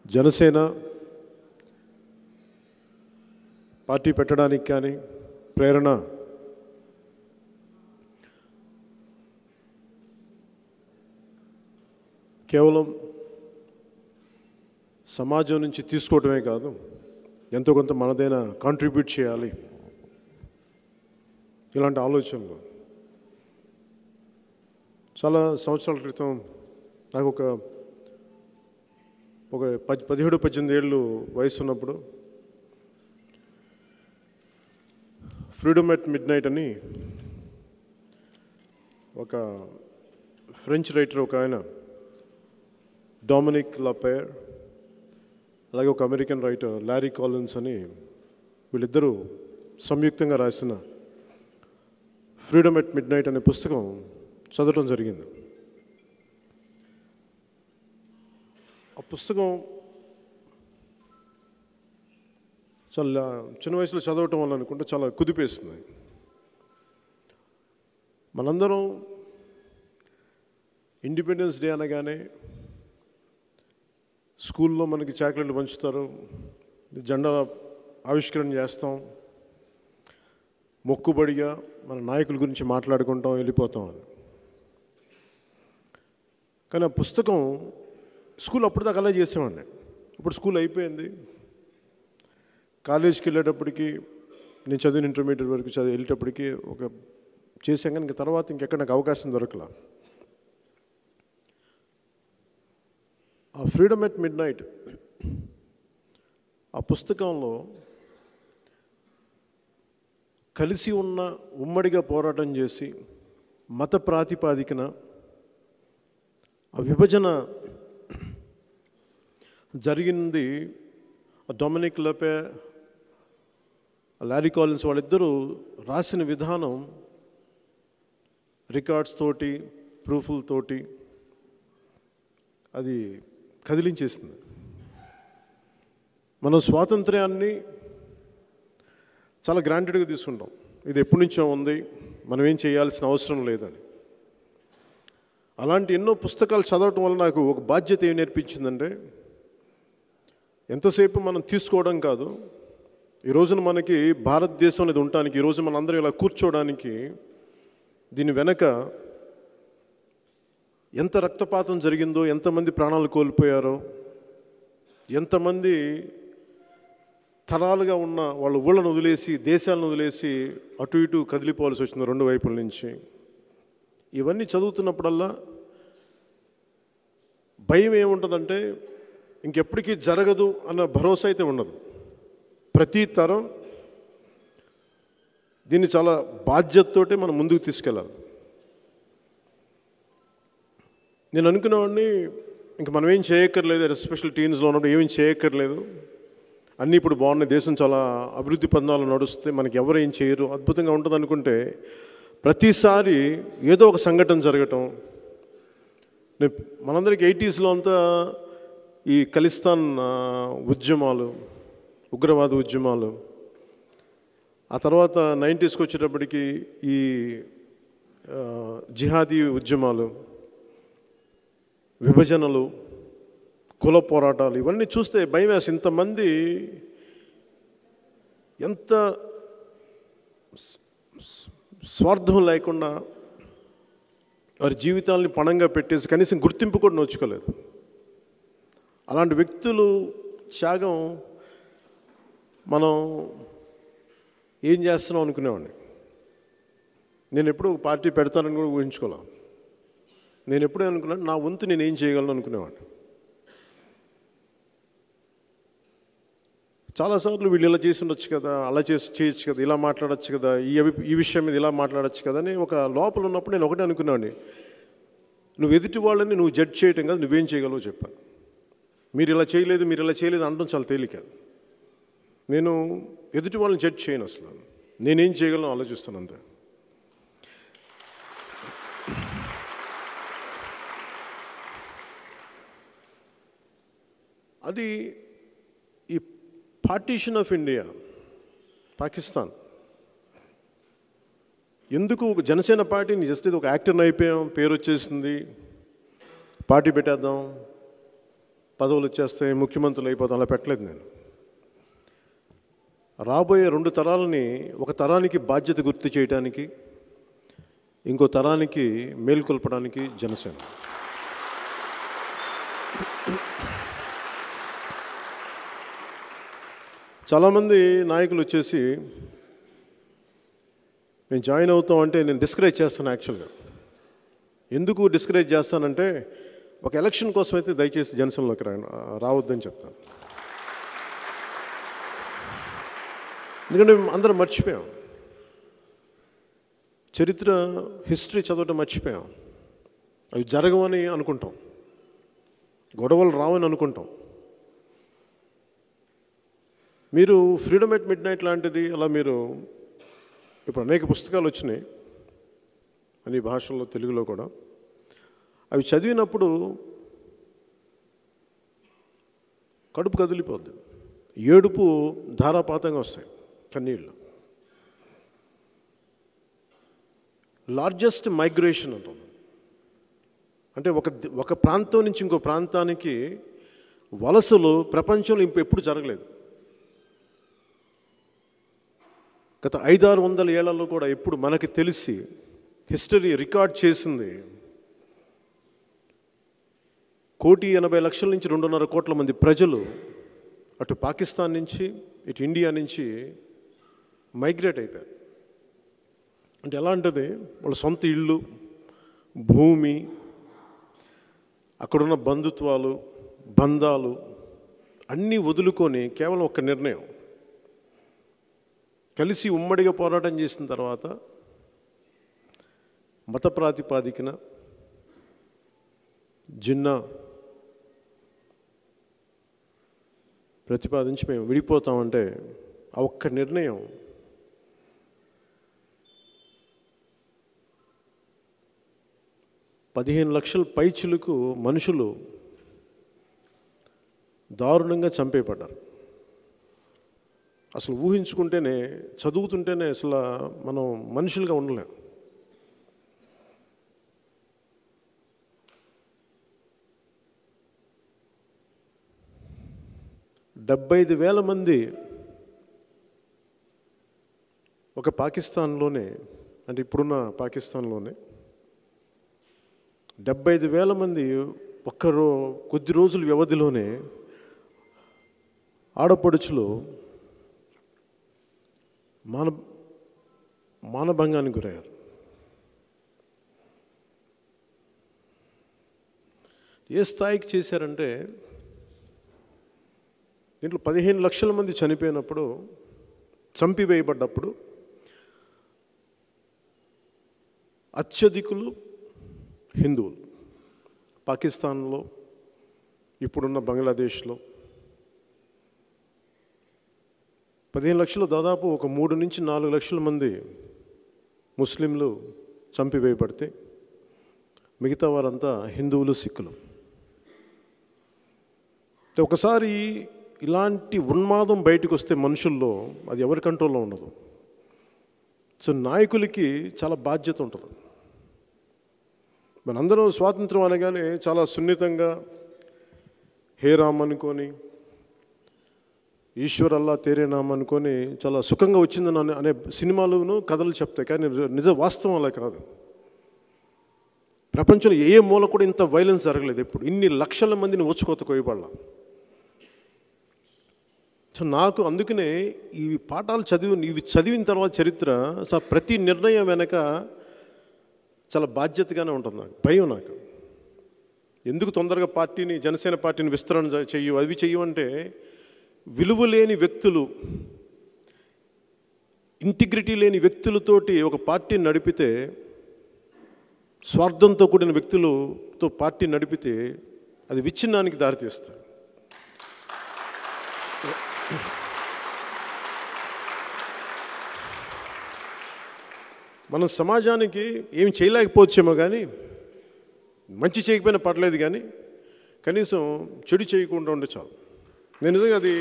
Janasena party పెట్టడానికి కానీ ప్రేరణ కేవలం సమాజం నుంచి తీసుకోవటమే కాదు ఎంతో కొంత మనదైనా కాంట్రిబ్యూట్ చేయాలి ఇలాంటి ఆలోచనలు చాలా సంవత్సరాల క్రితం నాకు ఒక ఒక పది పదిహేడు పద్దెనిమిది ఏళ్ళు వయసు ఉన్నప్పుడు ఫ్రీడమ్ ఎట్ మిడ్ నైట్ అని ఒక ఫ్రెంచ్ రైటర్ ఒక ఆయన డామినిక్ లపేర్ అలాగే ఒక అమెరికన్ రైటర్ లారీ కాలిన్స్ అని వీళ్ళిద్దరూ సంయుక్తంగా రాసిన ఫ్రీడమ్ ఎట్ మిడ్ నైట్ అనే పుస్తకం చదవటం జరిగింది ఆ పుస్తకం చాలా చిన్న వయసులో చదవటం వల్ల అనుకుంటే చాలా కుదిపేస్తుంది మనందరం ఇండిపెండెన్స్ డే అనగానే స్కూల్లో మనకి చాక్లెట్లు పంచుతారు జెండా ఆవిష్కరణ చేస్తాం మొక్కుబడిగా మన నాయకుల గురించి మాట్లాడుకుంటాం వెళ్ళిపోతాం అని కానీ ఆ పుస్తకం స్కూల్ అప్పటిదాకా అలా చేసేవాడిని ఇప్పుడు స్కూల్ అయిపోయింది కాలేజీకి వెళ్ళేటప్పటికి నేను చదివిన ఇంటర్మీడియట్ వరకు చదివి వెళ్ళేటప్పటికి ఒక చేసాం కానీ ఇంక తర్వాత ఇంకెక్కడ నాకు అవకాశం దొరకలా ఆ ఫ్రీడమ్ ఎట్ మిడ్ నైట్ ఆ పుస్తకంలో కలిసి ఉన్న ఉమ్మడిగా పోరాటం చేసి మత ప్రాతిపాదికన ఆ విభజన జరిగింది డొమినిక్ లపే లారీ కాలిన్స్ వాళ్ళిద్దరూ రాసిన విధానం రికార్డ్స్ తోటి ప్రూఫ్లతోటి అది కదిలించేసింది మనం స్వాతంత్ర్యాన్ని చాలా గ్రాంటెడ్గా తీసుకుంటాం ఇది ఎప్పటి నుంచో ఉంది మనం ఏం చేయాల్సిన అవసరం లేదని అలాంటి ఎన్నో పుస్తకాలు చదవటం వల్ల నాకు ఒక బాధ్యత ఏం నేర్పించిందంటే ఎంతసేపు మనం తీసుకోవడం కాదు ఈ రోజున మనకి భారతదేశం అనేది ఉండటానికి ఈరోజు మన అందరం ఇలా కూర్చోవడానికి దీని వెనక ఎంత రక్తపాతం జరిగిందో ఎంతమంది ప్రాణాలు కోల్పోయారో ఎంతమంది తరాలుగా ఉన్న వాళ్ళ ఊళ్ళను వదిలేసి దేశాలను వదిలేసి అటు ఇటు కదిలిపోవాల్సి వచ్చింది రెండు వైపుల నుంచి ఇవన్నీ చదువుతున్నప్పుడల్లా భయం ఏముంటుందంటే ఇంకెప్పటికీ జరగదు అన్న భరోసా అయితే ఉండదు ప్రతి తరం దీన్ని చాలా బాధ్యతతోటే మనం ముందుకు తీసుకెళ్ళాలి నేను అనుకునేవాడిని ఇంక మనం ఏం చేయక్కర్లేదు ఎస్పెషల్ టీన్స్లో ఉన్నప్పుడు ఏమేం చేయక్కర్లేదు అన్నీ ఇప్పుడు బాగున్నాయి దేశం చాలా అభివృద్ధి పందాలు నడుస్తే మనకి ఎవరు ఏం చేయరు అద్భుతంగా ఉంటుంది అనుకుంటే ప్రతిసారి ఏదో ఒక సంఘటన జరగటం నేను మనందరికి ఎయిటీస్లో అంతా ఈ ఖలిస్తాన్ ఆ, ఉద్యమాలు ఉగ్రవాద ఉద్యమాలు ఆ తర్వాత నైంటీస్కి వచ్చేటప్పటికి ఈ ఆ, జిహాదీ ఉద్యమాలు విభజనలు కుల పోరాటాలు ఇవన్నీ చూస్తే భయం వేసి ఇంతమంది ఎంత స్- స్- స్వార్థం లేకుండా వారి జీవితాలని పణంగా పెట్టేసి కనీసం గుర్తింపు కూడా నోచుకోలేదు అలాంటి వ్యక్తులు త్యాగం మనం ఏం చేస్తున్నాం అనుకునేవాడిని నేను ఎప్పుడు ఒక పార్టీ పెడతానని కూడా ఊహించుకోలే నేను ఎప్పుడే అనుకున్నాను నా వంతు నేను ఏం చేయగలను అనుకునేవాడిని చాలాసార్లు వీళ్ళు ఇలా చేసి ఉండొచ్చు కదా అలా చేసి చేయొచ్చు కదా ఇలా మాట్లాడొచ్చు కదా ఈ అభి ఈ విషయం మీద ఇలా మాట్లాడొచ్చు కదా అని ఒక లోపల ఉన్నప్పుడు నేను ఒకటే అనుకున్నాను నువ్వు ఎదుటి వాళ్ళని నువ్వు జడ్జ్ చేయటం కదా నువ్వేం చేయగలవో చెప్పాను మీరు ఇలా చేయలేదు మీరు ఇలా చేయలేదు అనడం చాలా తేలిక నేను ఎదుటి వాళ్ళని జడ్జ్ చేయను అసలు నేనేం చేయగలను ఆలోచిస్తాను అంతే అది ఈ పార్టీషన్ ఆఫ్ ఇండియా పాకిస్తాన్ ఎందుకు ఒక జనసేన పార్టీని జస్ట్ ఇది ఒక యాక్టర్ని అయిపోయాం పేరు వచ్చేసింది పార్టీ పెట్టేద్దాం పదవులు వచ్చేస్తాయి ముఖ్యమంత్రులు అయిపోతాం అలా పెట్టలేదు నేను రాబోయే రెండు తరాలని ఒక తరానికి బాధ్యత గుర్తు చేయడానికి ఇంకో తరానికి మేల్కొల్పడానికి జనసేన చాలామంది నాయకులు వచ్చేసి నేను జాయిన్ అవుతాం అంటే నేను డిస్కరేజ్ చేస్తాను యాక్చువల్గా ఎందుకు డిస్కరేజ్ చేస్తానంటే ఒక ఎలక్షన్ కోసం అయితే దయచేసి జనసేనలోకి రా రావద్దని చెప్తాను ఎందుకంటే అందరం మర్చిపోయాం చరిత్ర హిస్టరీ చదవటం మర్చిపోయాం అవి జరగవని అనుకుంటాం గొడవలు రావని అనుకుంటాం మీరు ఫ్రీడమ్ ఎట్ మిడ్ నైట్ లాంటిది అలా మీరు ఇప్పుడు అనేక పుస్తకాలు వచ్చినాయి అన్ని భాషల్లో తెలుగులో కూడా అవి చదివినప్పుడు కడుపు కదిలిపోద్ది ఏడుపు ధారాపాతంగా వస్తాయి కన్నీళ్ళు లార్జెస్ట్ మైగ్రేషన్ అంటుంది అంటే ఒక ది- ఒక ప్రాంతం నుంచి ఇంకో ప్రాంతానికి వలసలు ప్రపంచంలో ఇంక ఎప్పుడు జరగలేదు గత ఐదారు వందల ఏళ్లలో కూడా ఎప్పుడు మనకి తెలిసి హిస్టరీ రికార్డ్ చేసింది కోటి ఎనభై లక్షల నుంచి రెండున్నర కోట్ల మంది ప్రజలు అటు పాకిస్తాన్ నుంచి ఇటు ఇండియా నుంచి మైగ్రేట్ అయిపోయారు అంటే ఎలాంటిది వాళ్ళ సొంత ఇళ్ళు భూమి అక్కడున్న బంధుత్వాలు బంధాలు అన్నీ వదులుకొని కేవలం ఒక నిర్ణయం కలిసి ఉమ్మడిగా పోరాటం చేసిన తర్వాత మత ప్రాతిపాదికన జిన్నా ప్రతిపాదించి మేము విడిపోతామంటే ఆ ఒక్క నిర్ణయం పదిహేను లక్షల పైచిలకు మనుషులు దారుణంగా చంపేయబడ్డారు అసలు ఊహించుకుంటేనే చదువుతుంటేనే అసలు మనం మనుషులుగా ఉండలేం డెబ్బై ఐదు వేల మంది ఒక పాకిస్తాన్లోనే అంటే ఇప్పుడున్న పాకిస్తాన్లోనే డెబ్బై ఐదు వేల మంది ఒక్క రో కొద్ది రోజుల వ్యవధిలోనే ఆడపడుచులు మాన మానభంగానికి గురయ్యారు ఏ స్థాయికి చేశారంటే దీంట్లో పదిహేను లక్షల మంది చనిపోయినప్పుడు చంపివేయబడ్డప్పుడు అత్యధికులు హిందువులు పాకిస్తాన్లో ఇప్పుడున్న బంగ్లాదేశ్లో పదిహేను లక్షలు దాదాపు ఒక మూడు నుంచి నాలుగు లక్షల మంది ముస్లింలు చంపివేయబడితే మిగతా వారంతా హిందువులు సిక్కులు అయితే ఒకసారి ఇలాంటి ఉన్మాదం బయటకు వస్తే మనుషుల్లో అది ఎవరి కంట్రోల్లో ఉండదు సో నాయకులకి చాలా బాధ్యత ఉంటుంది మనందరం స్వాతంత్రం అనగానే చాలా సున్నితంగా హే రామ్ అనుకొని ఈశ్వర్ అల్లా తేరే నామ్ అనుకొని చాలా సుఖంగా వచ్చిందని అనే అనే సినిమాలను కథలు చెప్తాయి కానీ నిజ- నిజ వాస్తవం అలా కాదు ప్రపంచంలో ఏ మూల కూడా ఇంత వైలెన్స్ జరగలేదు ఎప్పుడు ఇన్ని లక్షల మందిని వచ్చుకోత కోయబడాల సో నాకు అందుకనే ఈ పాఠాలు చదివి ఇవి చదివిన తర్వాత చరిత్ర సో ప్రతి నిర్ణయం వెనక చాలా బాధ్యతగానే ఉంటుంది నాకు భయం నాకు ఎందుకు తొందరగా పార్టీని జనసేన పార్టీని విస్తరణ చే- చెయ్యు అవి చెయ్యు అంటే విలువ లేని వ్యక్తులు ఇంటిగ్రిటీ లేని వ్యక్తులతోటి ఒక పార్టీని నడిపితే స్వార్థంతో కూడిన వ్యక్తులతో పార్టీ నడిపితే అది విచ్ఛిన్నానికి దారితీస్తుంది మన సమాజానికి ఏం చేయలేకపోవచ్చేమో కానీ మంచి చేయకపోయినా పర్లేదు కానీ కనీసం చెడు చేయకుండా ఉండే చాలు నేను నిజంగా అది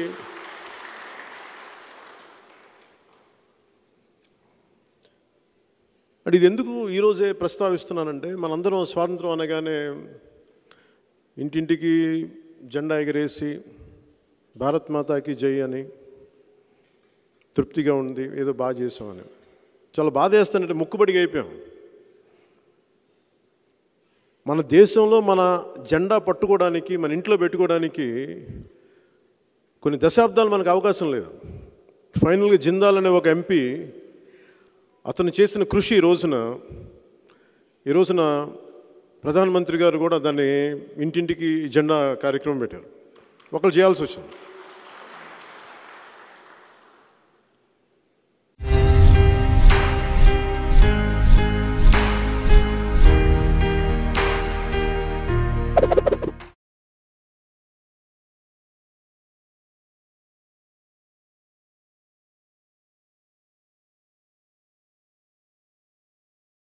అంటే ఇది ఎందుకు ఈరోజే ప్రస్తావిస్తున్నానంటే మనందరం స్వాతంత్రం అనగానే ఇంటింటికి జెండా ఎగరేసి భారత్ మాతాకి జై అని తృప్తిగా ఉంది ఏదో బాగా చేసామని చాలా బాధ వేస్తానంటే ముక్కుబడిగా అయిపోయాం మన దేశంలో మన జెండా పట్టుకోవడానికి మన ఇంట్లో పెట్టుకోవడానికి కొన్ని దశాబ్దాలు మనకు అవకాశం లేదు ఫైనల్గా జిందాల్ అనే ఒక ఎంపీ అతను చేసిన కృషి ఈ రోజున ఈ రోజున ప్రధానమంత్రి గారు కూడా దాన్ని ఇంటింటికి జెండా కార్యక్రమం పెట్టారు ఒకరు చేయాల్సి వచ్చింది